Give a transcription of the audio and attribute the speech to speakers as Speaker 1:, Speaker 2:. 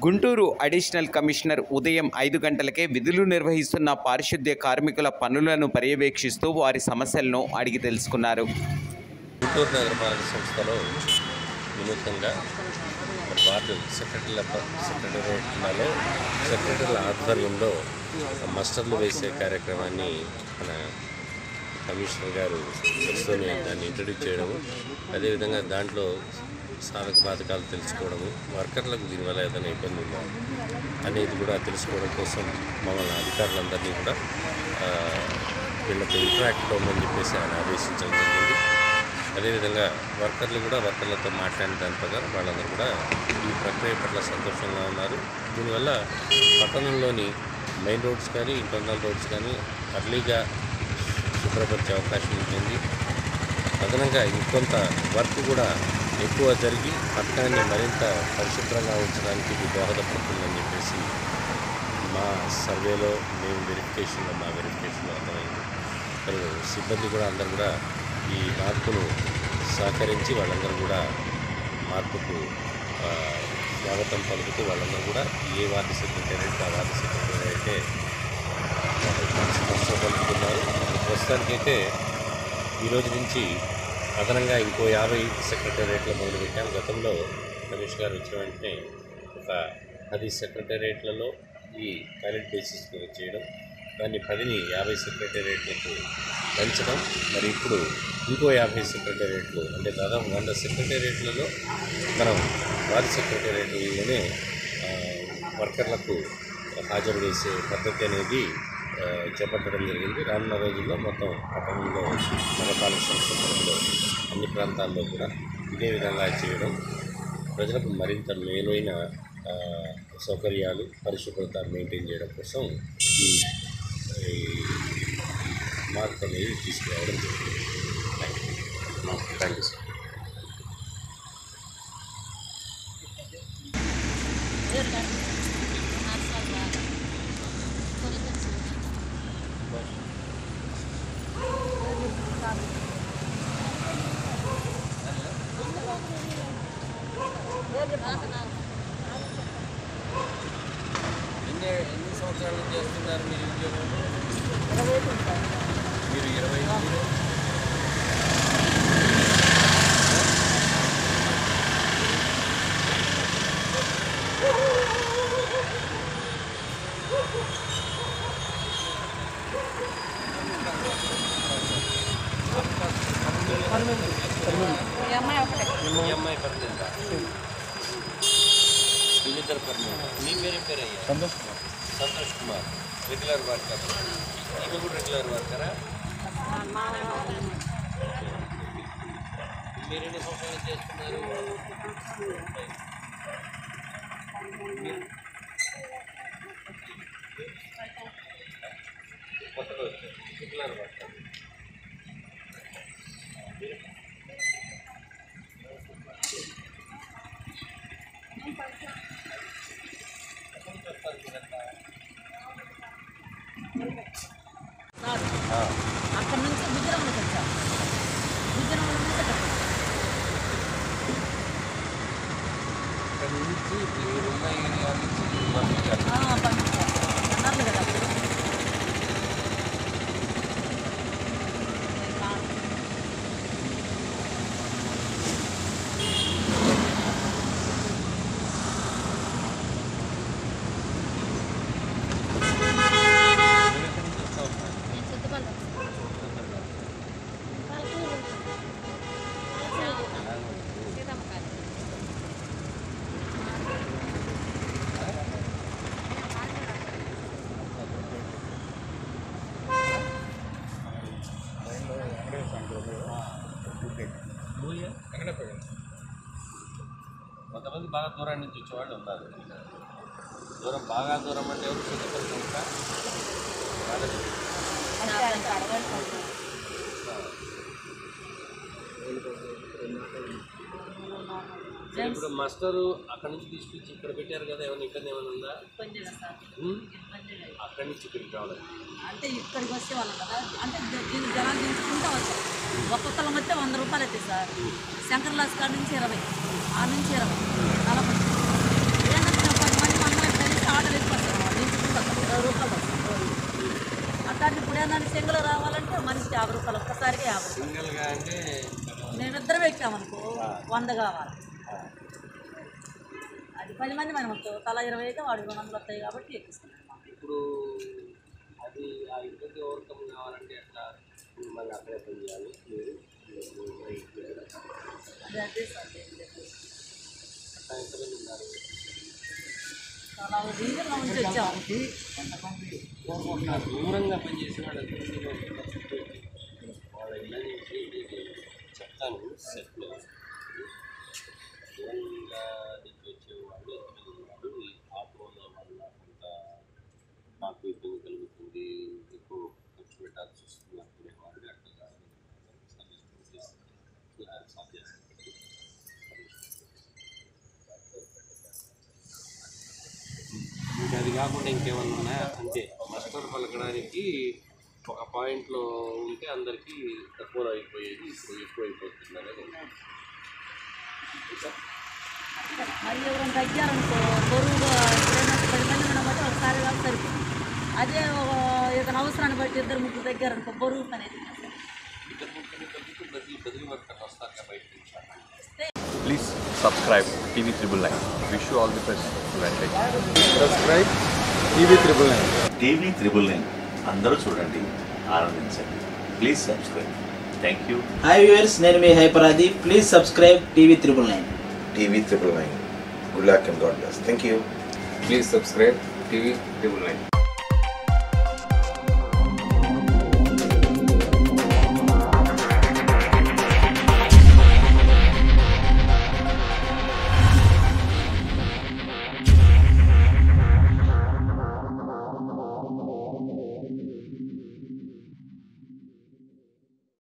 Speaker 1: Guntur additional commissioner ఉదయం ఐదు గంటలకే విధులు నిర్వహిస్తున్న పారిశుద్ధ్య కార్మికుల పనులను పర్యవేక్షిస్తూ వారి సమస్యలను అడిగి తెలుసుకున్నారు
Speaker 2: గుంటూరు నగరపాలక సంస్థలో వినూత్నంగా మరి వార్డు సెక్రటరీల ప- సెక్రటరియట్లలో సెక్రటరీల ఆధ్వర్యంలో మస్టర్లు వేసే కార్యక్రమాన్ని మన కమిషనర్ గారు వస్తూనే దాన్ని ఇంట్రడ్యూస్ చేయడము అదేవిధంగా దాంట్లో సాధక బాధకాలు తెలుసుకోవడము వర్కర్లకు దీనివల్ల ఏదైనా ఇబ్బంది ఉందా అనేది కూడా తెలుసుకోవడం కోసం మమ్మల్ని అధికారులందరినీ కూడా ఆ, వీళ్ళతో ఇంటరాక్ట్ అవ్వమని చెప్పేసి ఆయన ఆదేశించడం జరిగింది అదేవిధంగా వర్కర్లు కూడా వర్కర్లతో మాట్లాడిన దాని ప్రకారం వాళ్ళందరూ కూడా ఈ ప్రక్రియ పట్ల సంతోషంగా ఉన్నారు దీనివల్ల పట్టణంలోని మెయిన్ రోడ్స్ కానీ ఇంటర్నల్ రోడ్స్ కానీ అర్లీగా శుభ్రపరిచే అవకాశం ఉంటుంది అదనంగా ఇంకొంత వర్క్ కూడా ఎక్కువ జరిగి పట్టణాన్ని మరింత పరిశుభ్రంగా ఉంచడానికి ఇది దోహదపడుతుందని చెప్పేసి మా సర్వేలో మేము వెరిఫికేషన్లో మా వెరిఫికేషన్లో అర్థమైంది మరి సిబ్బంది కూడా అందరూ కూడా ఈ మార్పును సహకరించి వాళ్ళందరూ కూడా మార్పుకు ఆ, స్వాగతం పలుకుతూ వాళ్ళందరూ కూడా ఏ వార్డు సెక్రటేరియట్ ఆ వార్డు సెక్రటరీ అయితే పలుకుతున్నారు ప్రస్తుతానికైతే ఈ రోజు నుంచి అదనంగా ఇంకో యాభై సెక్రటేరియట్లు మొదలుపెట్టాం గతంలో రమేష్ గారు వచ్చిన వెంటనే ఒక పది సెక్రటేరియట్లలో ఈ పైలట్ బేసిస్ మీద చేయడం దాన్ని పదిని యాభై సెక్రటేరియట్లకు పెంచడం మరి ఇప్పుడు ఇంకో యాభై సెక్రటేరియట్లు అంటే దాదాపు వంద సెక్రటేరియట్లలో మనం వారి సెక్రటేరియట్లలోనే ఆ, వర్కర్లకు హాజరు చేసే పద్ధతి అనేది ఆ, చేపట్టడం జరిగింది రానున్న రోజుల్లో మొత్తం పట్టణంలో నగరపాలక సంస్థ పరిధిలో అన్ని ప్రాంతాల్లో కూడా ఇదే విధంగా చేయడం ప్రజలకు మరింత మేలైన ఆ, సౌకర్యాలు పరిశుభ్రత మెయింటైన్ చేయడం కోసం ఈ ఈ మార్పు అనేది తీసుకురావడం జరిగింది థ్యాంక్ యూ సార్
Speaker 3: ఎన్ని ఎన్ని సంవత్సరాల నుంచి చేస్తున్నారు మీరు ఉద్యోగం మీరు ఇరవై మీరు
Speaker 4: ఈ అమ్మాయి ఒకటే
Speaker 3: ఈ అమ్మాయి పర్లేదు వీళ్ళిద్దరు పర్లేదు మీ పేరు పేరు అయ్యా సంతోష్ కుమార్ సంతోష్ కుమార్ రెగ్యులర్ వర్కర్ ఈమె కూడా రెగ్యులర్ వర్కరా మీరు ఎన్ని సంవత్సరాలు చేస్తున్నారు కొత్తగా వచ్చారు రెగ్యులర్ వర్కర్
Speaker 4: కాదు అక్కడ నుంచి గుజరాత్కి వచ్చాం గుజరాత్ నుంచి అక్కడికి వచ్చాం.
Speaker 3: ఇక్కడ నుంచి మీరున్న ఏరియా నుంచి మీరు పంపించారు
Speaker 4: ఆ, పంపించారు అన్నారు కదా అప్పుడు.
Speaker 3: మీరు ఎక్కడి నుంచి వస్తా ఉన్నారు
Speaker 4: నేను చుట్టుపక్కల సీతమ్మ కాదు
Speaker 3: కొంతమంది బాగా దూరం నుంచి వచ్చేవాళ్ళు ఉన్నారు దూరం బాగా దూరం అంటే ఎవరు సిద్ధపడి ఉంటా వాళ్ళది సరే, ఇప్పుడు మాస్టరు అక్కడ నుంచి తీసుకొచ్చి ఇక్కడ పెట్టారు కదా ఏమైనా ఇబ్బంది ఏమైనా ఉందా
Speaker 4: ఇబ్బంది లేదు సార్
Speaker 3: ఉమ్?
Speaker 4: ఇబ్బంది లేదు
Speaker 3: అక్కడి నుంచి ఇక్కడికి రావడం
Speaker 4: అంటే ఇక్కడికి వచ్చేవాళ్ళం కదా అంటే దీన్ని జనాలు దించుకుంటూ వచ్చాం ఒక్కొక్కరం వస్తే వంద రూపాయలు అవుతాయి సార్ శంకర్ లాస్ కాడ నుంచి ఇరవై ఆ నుంచి ఇరవై నలభై ఏంటంటే పది మంది రూపాయలు వస్తుంది అట్లాంటి ఇప్పుడు ఏంటంటే సింగిల్ రావాలంటే మనిషికి యాభై రూపాయలు ఒక్కసారిగా యాభై రూపాయలు
Speaker 3: సింగిల్గా అంటే
Speaker 4: మేమిద్దరం ఎక్కామనుకో వంద కావాలి అది పది మంది మనం వస్తాం తలా ఇరవై అయితే వాడు రెండు వందలు వస్తాయి కాబట్టి ఎక్కిస్తున్నాం
Speaker 3: ఇప్పుడు అది ఆ ఇబ్బంది ఓవర్కమ్ కావాలంటే ఎట్లా మళ్ళీ అక్కడే పని చేయాలి మీరు మీరు బయటికి వెళ్ళాలి.
Speaker 4: అదే అదే సార్ ఏం లేదు.
Speaker 3: అట్లా ఎంతమంది ఉన్నారు
Speaker 4: చాలా రీజన్లో నుంచి వచ్చాము
Speaker 3: ఆ దూరంగా పనిచేసే వాళ్ళు ఎంతమంది ఉన్నారు? వాళ్ళ ఇళ్ళ నుంచి మీకు చెప్తాను సెట్లో దూరంగా నుంచి వచ్చేవాళ్ళు ఎంతమంది ఉన్నారు ఈ ఆటోల వల్ల కొంత నాకు ఇబ్బంది కలుగుతుంది ఎక్కువ ఖర్చు పెట్టాల్సి వస్తుంది అనుకునే వాళ్ళు అట్లా సజెస్ట్ చేస్తారు సాధ్యం ఇంకా అది కాకుండా ఇంకేమన్నా ఉన్నాయా అంతే మస్టర్ పలకడానికి ఒక పాయింట్లో ఉంటే అందరికీ తక్కువ అయిపోయేది ఇప్పుడు ఎక్కువ అయిపోతుంది అనేది ఇంకా
Speaker 4: మరి ఎవరైనా తగ్గారనుకో బరువుగా ఎప్పుడైనా పది మంది ఉన్నామంటే ఒకసారి కాదు సరిపోతుంది అదే ఒక- ఏదైనా అవసరాన్ని బట్టి ఇద్దరు ముగ్గురు తగ్గారనుకో బరువు అనేది
Speaker 3: ఇద్దరు ముగ్గురు తగ్గితే బదిలీ బదిలీ వర్కర్లు వస్తారు కదా బయట నుంచి
Speaker 5: Please subscribe TV Triple Nine. Wish you all the best. Advantage.
Speaker 6: Subscribe TV triple nine
Speaker 7: TV triple nine అందరూ చూడండి ఆనందించండి please subscribe thank you
Speaker 8: hi viewers నేను మీ హైపరాది please subscribe TV triple nine
Speaker 6: TV triple nine good luck and God bless thank you
Speaker 5: Please subscribe TV Triple Nine.